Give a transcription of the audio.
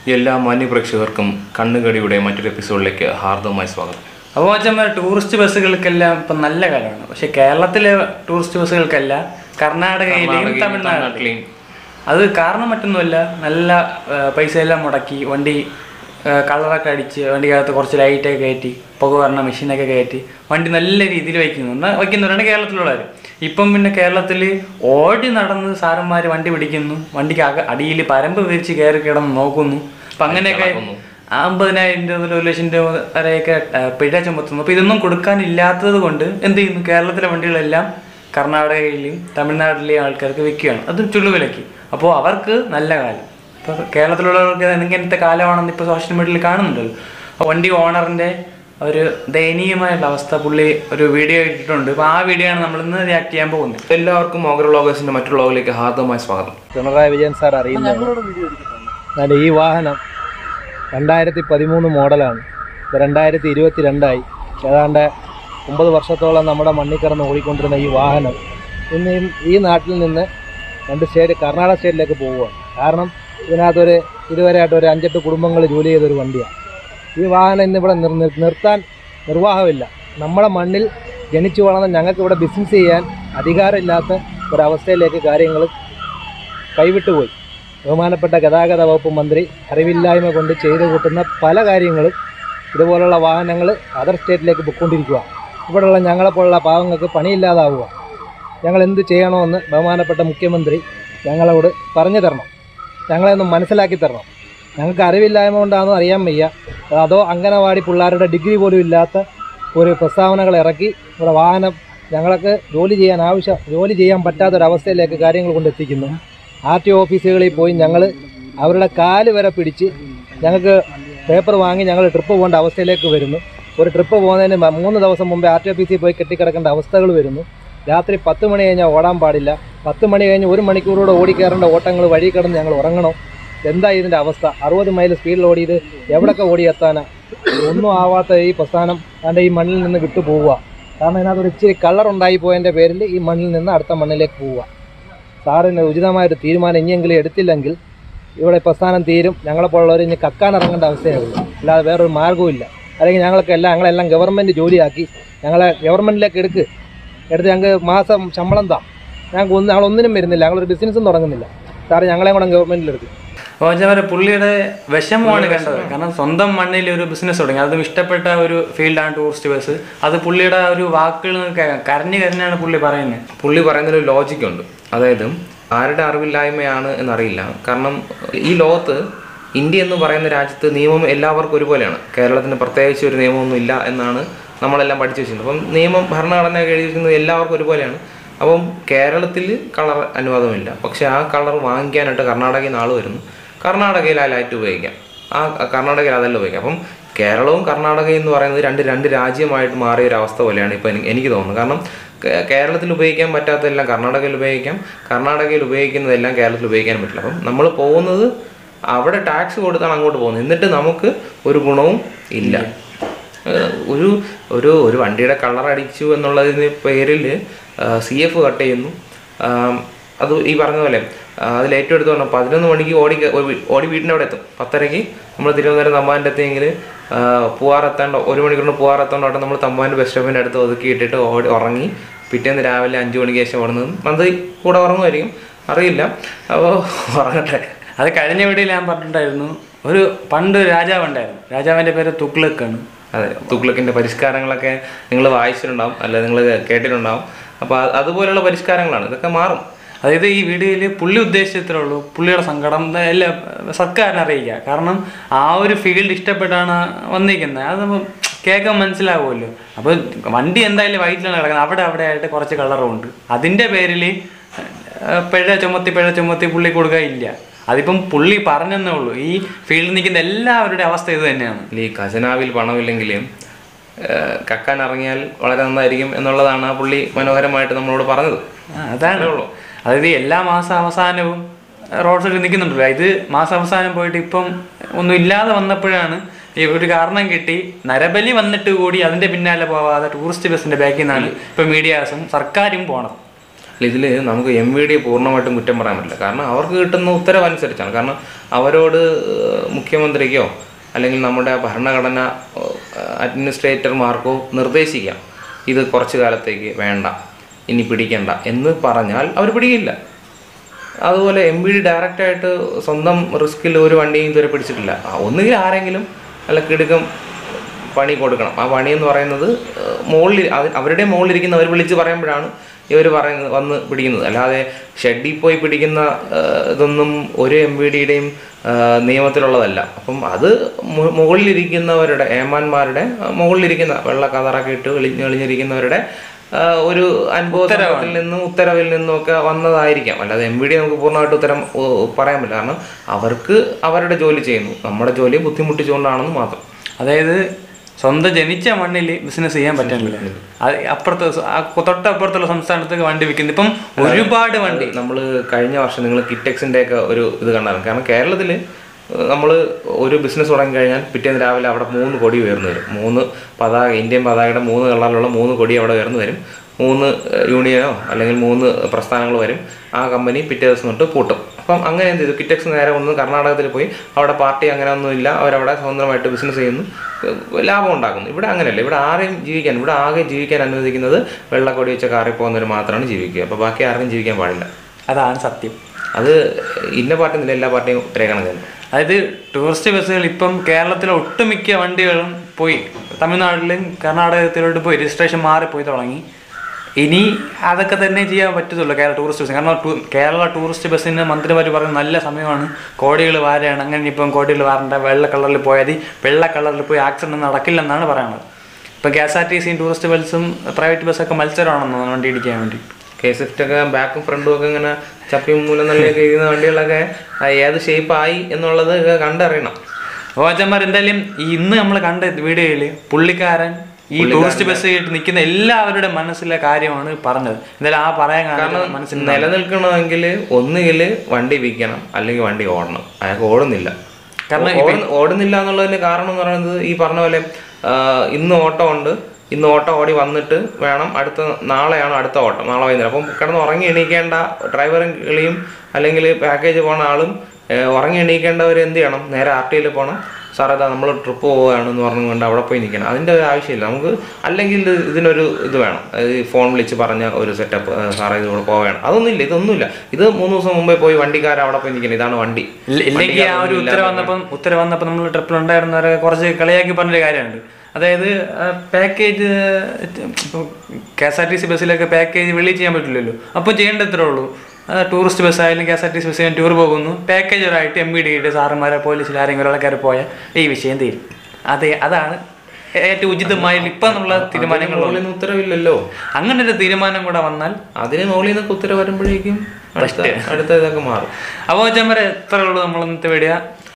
എല്ലാ മാന്യപ്രേക്ഷകർക്കും കണ്ണുകടിയുടെ മറ്റൊരു എപ്പിസോഡിലേക്ക് ഹാർദവമായി സ്വാഗതം അപ്പോൾ വെച്ചാൽ ടൂറിസ്റ്റ് ബസ്സുകൾക്കെല്ലാം ഇപ്പം നല്ല കാലമാണ് പക്ഷെ കേരളത്തിലെ ടൂറിസ്റ്റ് ബസ്സുകൾക്കല്ല കർണാടകയിലെയും കർണാടകയിലെയും തമിഴ്നാട്ടിലെയും തമിഴ്നാട്ടിലെയും. അത് കാരണം മറ്റൊന്നുമല്ല നല്ല ആ, പൈസയെല്ലാം മുടക്കി വണ്ടി ആ, കളറൊക്കെ അടിച്ച് വണ്ടിക്കകത്ത് കുറച്ച് ലൈറ്റൊക്കെ കയറ്റി പുക വരണ മെഷീനൊക്കെ കയറ്റി വണ്ടി നല്ല രീതിയിൽ വയ്ക്കുന്നുണ്ട് വയ്ക്കുന്നവരാണ് കേരളത്തിലുള്ളവർ ഇപ്പം പിന്നെ കേരളത്തിൽ ഓടി നടന്ന് സാറന്മാർ വണ്ടി പിടിക്കുന്നു വണ്ടിക്ക് അക അടിയിൽ പരമ്പ് വിരിച്ച് കയറി കിടന്ന് നോക്കുന്നു അപ്പം അങ്ങനെയൊക്കെ നടക്കുന്നു. അമ്പതിനായിരം രൂപ മുതൽ ഒരു ലക്ഷം രൂപ വരെയൊക്കെ ആ, പിഴ ചുമത്തുന്നു അപ്പോൾ ഇതൊന്നും കൊടുക്കാനില്ലാത്തത് കൊണ്ട് എന്ത് ചെയ്യുന്നു കേരളത്തിലെ വണ്ടികളെല്ലാം കർണാടകയിലെയും തമിഴ്നാട്ടിലെയും ആൾക്കാർക്ക് വിൽക്കുകയാണ് അത് ചുള്ളുവിലക്ക് അപ്പോൾ അവർക്ക് നല്ല കാലം ഇപ്പോൾ കേരളത്തിലുള്ളവർക്ക് ഇങ്ങനത്തെ കാലമാണെന്ന് ഇപ്പോൾ സോഷ്യൽ മീഡിയയിൽ കാണുന്നുണ്ടല്ലോ അപ്പോൾ വണ്ടി ഓണറിൻ്റെ ഒരു ദയനീയമായിട്ടുള്ള അവസ്ഥ പുള്ളി ഒരു വീഡിയോ ഇട്ടിട്ടുണ്ട് അപ്പോൾ ആ വീഡിയോ ആണ് നമ്മളിന്ന് റിയാക്ട് ചെയ്യാൻ പോകുന്നത് എല്ലാവർക്കും മോഗർ വ്ളോഗേഴ്സിന്റെ മറ്റൊരു വ്ളോഗിലേക്ക് ഹാർദവമായ സ്വാഗതം പിണറായി വിജയൻ സാർ അറിയുന്നത് എന്നാൽ ഈ വാഹനം രണ്ടായിരത്തി പതിമൂന്ന് മോഡലാണ് ഇത് രണ്ടായിരത്തി ഇരുപത്തി രണ്ടായി ഏതാണ്ട് ഒമ്പത് വർഷത്തോളം നമ്മുടെ മണ്ണിൽ കിടന്ന് ഓടിക്കൊണ്ടിരുന്ന ഈ വാഹനം ഇന്ന് ഈ- ഈ നാട്ടിൽ നിന്ന് രണ്ട് സ്റ്റേറ്റ് കർണാടക സ്റ്റേറ്റിലേക്ക് പോവുകയാണ് കാരണം ഇതിനകത്തൊരു ഇതുവരെയായിട്ട് ഒരു അഞ്ചെട്ട് കുടുംബങ്ങൾ ജോലി ചെയ്തൊരു വണ്ടിയാണ് ഈ വാഹനം ഇന്നിവിടെ നിർ നിർ- നിർത്താൻ നിർവാഹമില്ല നമ്മുടെ മണ്ണിൽ ജനിച്ചു വളർന്ന ഞങ്ങൾക്ക് ഇവിടെ ബിസിനസ് ചെയ്യാൻ അധികാരമില്ലാത്ത ഒരവസ്ഥയിലേക്ക് കാര്യങ്ങൾ കൈവിട്ടുപോയി ബഹുമാനപ്പെട്ട ഗതാഗത വകുപ്പ് മന്ത്രി അറിവില്ലായ്മ കൊണ്ട് ചെയ്തു കൂട്ടുന്ന പല കാര്യങ്ങളും ഇതുപോലുള്ള വാഹനങ്ങൾ അതർ സ്റ്റേറ്റിലേക്ക് പൊയ്ക്കൊണ്ടിരിക്കുക ഇവിടെയുള്ള ഞങ്ങളെപ്പോലുള്ള പാവങ്ങൾക്ക് പണിയില്ലാതാവുക ഞങ്ങൾ എന്ത് ചെയ്യണമെന്ന് ബഹുമാനപ്പെട്ട മുഖ്യമന്ത്രി ഞങ്ങളോട് പറഞ്ഞു തരണം ഞങ്ങളെ ഒന്ന് മനസ്സിലാക്കി തരണം ഞങ്ങൾക്ക് അറിവില്ലായ്മ കൊണ്ടാണെന്ന് അറിയാൻ വയ്യ അതോ അംഗനവാടി പിള്ളേരുടെ ഡിഗ്രി പോലും ഇല്ലാത്ത ഒരു പ്രസ്താവനകൾ ഇറക്കി ഇവിടെ വാഹനം ഞങ്ങൾക്ക് ജോലി ചെയ്യാൻ ആവശ്യം ജോലി ചെയ്യാൻ പറ്റാത്തൊരവസ്ഥയിലേക്ക് കാര്യങ്ങൾ കൊണ്ടെത്തിക്കുന്നു ആർ ടി ഓഫീസുകളിൽ പോയി ഞങ്ങൾ അവരുടെ കാല് വരെ പിടിച്ച് ഞങ്ങൾക്ക് പേപ്പർ വാങ്ങി ഞങ്ങൾ ട്രിപ്പ് പോകേണ്ട അവസ്ഥയിലേക്ക് വരുന്നു ഒരു ട്രിപ്പ് പോകുന്നതിന് മ- മൂന്ന് ദിവസം മുമ്പേ ആർ ടി ഓഫീസിൽ പോയി കെട്ടിക്കിടക്കേണ്ട അവസ്ഥകൾ വരുന്നു രാത്രി പത്ത് മണി കഴിഞ്ഞാൽ ഓടാൻ പാടില്ല പത്ത് മണി കഴിഞ്ഞ് ഒരു മണിക്കൂറൂടെ ഓടിക്കയറേണ്ട ഓട്ടങ്ങൾ വഴി കിടന്ന് ഞങ്ങൾ ഉറങ്ങണം എന്താ ഇതിൻ്റെ അവസ്ഥ അറുപത് മൈൽ സ്പീഡിൽ ഓടിയത് എവിടൊക്കെ ഓടി എത്താനാ ഒന്നും ആവാത്ത ഈ പ്രസ്ഥാനം അതിൻ്റെ ഈ മണ്ണിൽ നിന്ന് വിട്ടു പോവുക കാരണം ഇതിനകത്ത് ഒരു ഇച്ചിരി കളർ ഉണ്ടായി പോയതിൻ്റെ പേരിൽ ഈ മണ്ണിൽ നിന്ന് അടുത്ത മണ്ണിലേക്ക് പോവുക സാറിന് ഉചിതമായൊരു തീരുമാനം ഇനിയെങ്കിലും എടുത്തില്ലെങ്കിൽ ഇവിടെ പ്രസ്ഥാനം തീരും ഞങ്ങളെപ്പോലുള്ളവർ ഇനി കക്കാൻ ഇറങ്ങേണ്ട അവസ്ഥയാകും അല്ലാതെ വേറൊരു മാർഗ്ഗവും ഇല്ല അല്ലെങ്കിൽ ഞങ്ങൾക്ക് എല്ലാം ഞങ്ങളെല്ലാം ഗവൺമെൻറ് ജോലിയാക്കി ഞങ്ങളെ ഗവൺമെൻറ്റിലേക്ക് എടുക്ക് എടുത്ത് ഞങ്ങൾക്ക് മാസം ശമ്പളം താ ഞങ്ങൾക്ക് ഒന്ന് ഞങ്ങളൊന്നിനും വരുന്നില്ല ഞങ്ങളൊരു ബിസിനസ്സും തുടങ്ങുന്നില്ല സാറ് ഞങ്ങളെയും കൂടെ ഗവൺമെൻറ്റിലെടുക്കും അപ്പോൾ വെച്ചാൽ പുള്ളിയുടെ വിഷമമാണ് കണ്ടത് കാരണം സ്വന്തം മണ്ണിൽ ഒരു ബിസിനസ് തുടങ്ങി അതും ഇഷ്ടപ്പെട്ട ഒരു ഫീൽഡാണ് ടൂറിസ്റ്റ് ബസ് അത് പുള്ളിയുടെ ആ ഒരു വാക്കുകൾ നിങ്ങൾക്ക് കേൾക്കാം. കരഞ്ഞ് കരഞ്ഞാണ് പുള്ളി പറയുന്നത് പുള്ളി പറയുന്നൊരു ലോജിക്കുണ്ട് അതായത് ആരുടെ അറിവില്ലായ്മയാണ് എന്നറിയില്ല കാരണം ഈ ലോകത്ത് ഇന്ത്യ എന്ന് പറയുന്ന രാജ്യത്ത് നിയമം എല്ലാവർക്കും ഒരുപോലെയാണ് കേരളത്തിന് പ്രത്യേകിച്ച് ഒരു നിയമമൊന്നും ഇല്ല എന്നാണ് നമ്മളെല്ലാം പഠിച്ചു വെച്ചിട്ടുണ്ട് അപ്പം നിയമം ഭരണഘടന എഴുതിയിരിക്കുന്നത് എല്ലാവർക്കും ഒരുപോലെയാണ് അപ്പം കേരളത്തിൽ കളർ അനുവാദമില്ല പക്ഷെ ആ കളർ വാങ്ങിക്കാനായിട്ട് കർണാടകയിൽ നിന്ന് ആൾ വരുന്നു കർണാടകയിൽ ആ ലൈറ്റ് ഉപയോഗിക്കാം ആ കർണാടകയിൽ അതല്ല ഉപയോഗിക്കാം അപ്പം കേരളവും കർണാടകയും എന്ന് പറയുന്നത് രണ്ട് രണ്ട് രാജ്യമായിട്ട് മാറിയ ഒരു അവസ്ഥ പോലെയാണ് ഇപ്പോൾ എനിക്ക് എനിക്ക് തോന്നുന്നത് കാരണം കേ- കേരളത്തിൽ ഉപയോഗിക്കാൻ പറ്റാത്തതെല്ലാം കർണാടകയിൽ ഉപയോഗിക്കാം കർണാടകയിൽ ഉപയോഗിക്കുന്നതെല്ലാം കേരളത്തിൽ ഉപയോഗിക്കാൻ പറ്റില്ല അപ്പം നമ്മൾ പോകുന്നത് അവിടെ ടാക്സ് കൊടുത്താണ് അങ്ങോട്ട് പോകുന്നത് എന്നിട്ട് നമുക്ക് ഒരു ഗുണവും ഇല്ല ഏഹ് ഒരു ഒരു ഒരു വണ്ടിയുടെ കളർ അടിച്ചു എന്നുള്ളതിന് പേരിൽ സി എഫ് കട്ട് ചെയ്യുന്നു ആം, അത് ഈ പറഞ്ഞ പോലെ ആ, അതിൽ ഏറ്റവും എടുത്ത് പറഞ്ഞാൽ പതിനൊന്ന് മണിക്ക് ഓടി ക- ഒരു വീ- ഓടി വീടിൻ്റെ അവിടെ എത്തും പത്തരയ്ക്ക് നമ്മൾ തിരുവനന്തപുരം തമ്പാൻ്റെ എത്തിയെങ്കിൽ പൂവാറെത്തേണ്ട ഒരു മണിക്കൂറിന് പൂവാറെത്തേണ്ടോട്ടെ നമ്മൾ തമ്പാൻ്റെ ബസ് സ്റ്റോപ്പിൻ്റെ അടുത്ത് ഒതുക്കി ഇട്ടിട്ട് ഓടി ഉറങ്ങി പിറ്റേന്ന് രാവിലെ അഞ്ച് മണിക്ക് ശേഷം ഓടുന്നത് മന്ത്രി കൂടെ ഉറങ്ങുമായിരിക്കും അറിയില്ല അപ്പോൾ ഉറങ്ങട്ടെ അത് കഴിഞ്ഞ വീഡിയോയിൽ ഞാൻ പറഞ്ഞിട്ടുണ്ടായിരുന്നു ഒരു പണ്ട് ഒരു രാജാവുണ്ടായിരുന്നു രാജാവിൻ്റെ പേര് തുഗ്ലക്കാണ് അതെ തുഗ്ലക്കിന്റെ പരിഷ്കാരങ്ങളൊക്കെ നിങ്ങൾ വായിച്ചിട്ടുണ്ടാവും അല്ല നിങ്ങൾ കേട്ടിട്ടുണ്ടാവും അപ്പോൾ അതുപോലെയുള്ള പരിഷ്കാരങ്ങളാണ് ഇതൊക്കെ മാറും അതായത് ഈ വീഡിയോയിൽ പുള്ളി ഉദ്ദേശിച്ചത്രേ ഉള്ളൂ പുള്ളിയുടെ സങ്കടം എല്ലാം സർക്കാരിനെ അറിയിക്കുക കാരണം ആ ഒരു ഫീൽഡ് ഇഷ്ടപ്പെട്ടാണ് വന്നിരിക്കുന്നത് അത് നമ്മൾ കേൾക്കാൻ മനസ്സിലാവുമല്ലോ അപ്പോൾ വണ്ടി എന്തായാലും വൈറ്റിലാണ് കിടക്കുന്നത് അവിടെ അവിടെ ആയിട്ട് കുറച്ച് കളറുണ്ട് അതിൻ്റെ പേരിൽ പിഴ ചുമത്തി പിഴ ചുമത്തി പുള്ളി കൊടുക്കുകയില്ല അതിപ്പം പുള്ളി പറഞ്ഞെന്നേ ഉള്ളൂ ഈ ഫീൽഡിൽ നിൽക്കുന്ന എല്ലാവരുടെ അവസ്ഥ ഇത് തന്നെയാണ് ഈ ഖജനാവിൽ പണമില്ലെങ്കിൽ കക്കാൻ ഇറങ്ങിയാൽ വളരെ നന്നായിരിക്കും എന്നുള്ളതാണ് ആ പുള്ളി മനോഹരമായിട്ട് നമ്മളോട് പറഞ്ഞത് ആ, അതാണ് ഉള്ളൂ. അതായത് എല്ലാ മാസ അവസാനവും റോഡ് സൈഡിൽ നിൽക്കുന്നുണ്ടല്ലോ ഇത് മാസ അവസാനം പോയിട്ട് ഇപ്പം ഒന്നും ഇല്ലാതെ വന്നപ്പോഴാണ് ഈ ഒരു കാരണം കിട്ടി നരബലി വന്നിട്ട് കൂടി അതിന്റെ പിന്നാലെ പോവാതെ ടൂറിസ്റ്റ് ബസ്സിന്റെ ബാക്കിൽ നിന്നാണ് ഇപ്പൊ മീഡിയാസും സർക്കാരും പോണത് ഇതിൽ നമുക്ക് എം വി ഡി പൂർണ്ണമായിട്ടും കുറ്റം പറയാൻ പറ്റില്ല കാരണം അവർക്ക് കിട്ടുന്ന ഉത്തരവ് അനുസരിച്ചാണ് കാരണം അവരോട് ഏഹ്, മുഖ്യമന്ത്രിക്കോ അല്ലെങ്കിൽ നമ്മുടെ ഭരണഘടന അഡ്മിനിസ്ട്രേറ്റർമാർക്കോ നിർദ്ദേശിക്കാം ഇത് കുറച്ച് കാലത്തേക്ക് വേണ്ട ഇനി പിടിക്കണ്ട എന്ന് പറഞ്ഞാൽ അവർ പിടിക്കില്ല അതുപോലെ എം ബി ഡി ഡയറക്റ്റായിട്ട് സ്വന്തം റിസ്കിൽ ഒരു വണ്ടിയും ഇതുവരെ പിടിച്ചിട്ടില്ല ആ, ഒന്നുകിൽ ആരെങ്കിലും അല്ല കിടുക്കം പണി കൊടുക്കണം ആ പണി എന്ന് പറയുന്നത് ഏഹ്, മുകളിൽ അത് അവരുടെ മുകളിലിരിക്കുന്ന അവർ വിളിച്ച് പറയുമ്പോഴാണ് ഇവർ പറയുന്നത് വന്ന് പിടിക്കുന്നത് അല്ലാതെ ഷെഡിൽ പോയി പിടിക്കുന്ന ഏഹ്, ഇതൊന്നും ഒരു എം ബി ഡിയുടെയും നിയമത്തിലുള്ളതല്ല അപ്പം അത് മു- മുകളിലിരിക്കുന്നവരുടെ ഏമാന്മാരുടെ ആ, മുകളിലിരിക്കുന്ന വെള്ള കതറൊക്കെ ഇട്ട് വെളിഞ്ഞ് വെളിഞ്ഞിരിക്കുന്നവരുടെ ആ, ഒരു അനുഭവത്തിൽ നിന്നും ഉത്തരവിൽ നിന്നും ഒക്കെ വന്നതായിരിക്കാം അല്ലാതെ എം വി ഡി നമുക്ക് പൂർണ്ണമായിട്ട് ഉത്തരം ഓ, പറയാൻ പറ്റില്ല കാരണം അവർക്ക് അവരുടെ ജോലി ചെയ്യുന്നു നമ്മുടെ ജോലി ബുദ്ധിമുട്ടിച്ചുകൊണ്ടാണെന്ന് മാത്രം അതായത് സ്വന്തം ജനിച്ച മണ്ണിൽ ബിസിനസ് ചെയ്യാൻ പറ്റുന്നില്ല അത് അപ്പുറത്തെ സ- ആ തൊട്ടപ്പുറത്തുള്ള സംസ്ഥാനത്തേക്ക് വണ്ടി വിൽക്കുന്നു ഇപ്പം ഒരുപാട് വണ്ടി നമ്മൾ കഴിഞ്ഞ വർഷം നിങ്ങൾ കിറ്റക്സിൻ്റെ ഒക്കെ ഒരു ഇത് കണ്ടായിരുന്നു കാരണം കേരളത്തിൽ നമ്മൾ ഒരു ബിസിനസ് തുടങ്ങി കഴിഞ്ഞാൽ പിറ്റേന്ന് രാവിലെ അവിടെ മൂന്ന് കൊടി ഉയർന്നു വരും മൂന്ന് പതാക ഇന്ത്യൻ പതാകയുടെ മൂന്ന് കളറിലുള്ള മൂന്ന് കൊടി അവിടെ ഉയർന്നു വരും മൂന്ന് ഏഹ്, യൂണിയനോ അല്ലെങ്കിൽ മൂന്ന് പ്രസ്ഥാനങ്ങൾ വരും ആ കമ്പനി പിറ്റേ ദിവസം തൊട്ട് പൂട്ടും അപ്പം അങ്ങനെ എന്ത് ചെയ്തു കിറ്റക്സ് നേരെ ഒന്ന് കർണാടകത്തിൽ പോയി അവിടെ പാർട്ടി അങ്ങനെ ഒന്നുമില്ല അവരവിടെ സ്വതന്ത്രമായിട്ട് ബിസിനസ് ചെയ്യുന്നു ഏഹ്, ലാഭം ഉണ്ടാക്കുന്നു ഇവിടെ അങ്ങനെയല്ല ഇവിടെ ആരെയും ജീവിക്കാൻ ഇവിടെ ആകെ ജീവിക്കാൻ അനുവദിക്കുന്നത് വെള്ളക്കൊടി വെച്ച കാറിൽ പോകുന്നവർ മാത്രമാണ് ജീവിക്കുക അപ്പോൾ ബാക്കി ആർക്കും ജീവിക്കാൻ പാടില്ല അതാണ് സത്യം അത് ഇന്ന പാർട്ടി എന്നില്ല എല്ലാ പാർട്ടിയും ഒരേ കണക്ക് തന്നെ അതായത് ടൂറിസ്റ്റ് ബസ്സുകൾ ഇപ്പം കേരളത്തിലെ ഒട്ടുമിക്ക വണ്ടികളും പോയി തമിഴ്നാട്ടിലും കർണാടകത്തിലോട്ട് പോയി രജിസ്ട്രേഷൻ മാറിപ്പോയി തുടങ്ങി ഇനി അതൊക്കെ തന്നെ ചെയ്യാൻ പറ്റത്തുള്ളൂ കേരള ടൂറിസ്റ്റ് ബസ് കാരണം ടൂ- കേരള ടൂറിസ്റ്റ് ബസ്സിന് മന്ത്രിമാർ പറയുന്നത് നല്ല സമയമാണ് കോടികൾ വാരാണ് അങ്ങനെ ഇപ്പം കോടികൾ വാരണ്ട വെള്ള കളറിൽ പോയാൽ വെള്ള കളറിൽ പോയി ആക്സിഡന്റ് നടക്കില്ലെന്നാണ് പറയുന്നത് ഇപ്പം കെ എസ് ആർ ടി സിയും ടൂറിസ്റ്റ് ബസ്സും പ്രൈവറ്റ് ബസ്സൊക്കെ മത്സരമാണെന്ന് തോന്നുന്നു വണ്ടി ഇടിക്കാൻ വേണ്ടി കെ സ്വിഫ്റ്റ് ഒക്കെ ബാക്കും ഫ്രണ്ടും ഒക്കെ ഇങ്ങനെ ചപ്പി മൂലം നല്ലൊക്കെ ഇരിക്കുന്ന വണ്ടികളൊക്കെ ആ, ഏത് ഷേപ്പ് ആയി എന്നുള്ളത് ഒക്കെ കണ്ടറിയണം അപ്പോൾ അച്ഛന്മാർ എന്തായാലും ഈ ഇന്ന് നമ്മൾ കണ്ട വീഡിയോയിൽ പുള്ളിക്കാരൻ ഈ ടൂറിസ്റ്റ് ബസ് ആയിട്ട് നിൽക്കുന്ന എല്ലാവരുടെ മനസ്സിലെ കാര്യമാണ് പറഞ്ഞത് എന്തായാലും ആ പറയാൻ കാരണം മനസ്സിൽ നിലനിൽക്കണമെങ്കിൽ ഒന്നുകിൽ വണ്ടി വിൽക്കണം അല്ലെങ്കിൽ വണ്ടി ഓടണം അയാൾക്ക് ഓടുന്നില്ല കാരണം ഓടുന്ന- ഓടുന്നില്ല എന്നുള്ളതിന് കാരണം എന്ന് പറയുന്നത് ഈ പറഞ്ഞ പോലെ ആ, ഇന്ന് ഓട്ടം ഉണ്ട് ഇന്ന് ഓട്ടം ഓടി വന്നിട്ട് വേണം അടുത്ത നാളെയാണ് അടുത്ത ഓട്ടം നാളെ വൈകുന്നേരം അപ്പം കിടന്ന് ഉറങ്ങി എണീക്കേണ്ട ഡ്രൈവറും കിളിയും അല്ലെങ്കിൽ പാക്കേജ് പോണ ആളും ഏ, ഉറങ്ങി എണീക്കേണ്ടവർ എന്ത് ചെയ്യണം നേരെ ആർ ടിയിൽ പോകണം സാർ അതാ നമ്മൾ ട്രിപ്പ് പോവുകയാണെന്ന് പറഞ്ഞുകൊണ്ട് അവിടെ പോയി നിൽക്കണം അതിൻ്റെ ഒരു ആവശ്യമില്ല നമുക്ക് അല്ലെങ്കിൽ ഇത് ഇതിനൊരു ഇത് വേണം അതായത് ഈ ഫോൺ വിളിച്ച് പറഞ്ഞ ഒരു സെറ്റപ്പ് സാറേ ഇതിലൂടെ പോവുകയാണ് അതൊന്നുമില്ല ഇതൊന്നുമില്ല ഇത് മൂന്ന് ദിവസം മുമ്പേ പോയി വണ്ടിക്കാരൻ അവിടെ പോയി നിൽക്കണം ഇതാണ് വണ്ടി ഇല്ല- ഇല്ലെങ്കിൽ ആ ഒരു ഉത്തരവ് വന്നപ്പം ഉത്തരവ് വന്നപ്പോൾ നമ്മൾ ട്രിപ്പിൽ ഉണ്ടായിരുന്നവരെ കുറച്ച് കളിയാക്കി പറഞ്ഞൊരു കാര്യമുണ്ട് അതായത് package K S R T C ബസ്സിലൊക്കെ പാക്കേജ് വെളി ചെയ്യാൻ പറ്റില്ലല്ലോ അപ്പോൾ ചെയ്യേണ്ട ഇത്രേ ഉള്ളൂ ടൂറിസ്റ്റ് ബസ് ആയാലും K S R T C bus tour പോകുന്നു പാക്കേജറായിട്ട് എം ബി ഡിയുടെ സാറന്മാരെ പോലീസിൽ ആരെങ്കിലും ആൾക്കാർ പോയാൽ ഈ വിഷയം തീരും അതെ അതാണ് ഏറ്റവും ഉചിതമായ ഇപ്പം എന്നുള്ള തീരുമാനങ്ങൾ മുകളിൽ നിന്ന് ഉത്തരവില്ലല്ലോ അങ്ങനെ ഒരു തീരുമാനം കൂടെ വന്നാൽ അതിന് മുകളിൽ നിന്നൊക്കെ ഉത്തരവ് വരുമ്പോഴേക്കും അടുത്ത അടുത്ത ഇതൊക്കെ മാറും അപ്പോൾ ചമ്മരെ എത്ര ഉള്ളൂ നമ്മൾ ഇന്നത്തെ വീഡിയോ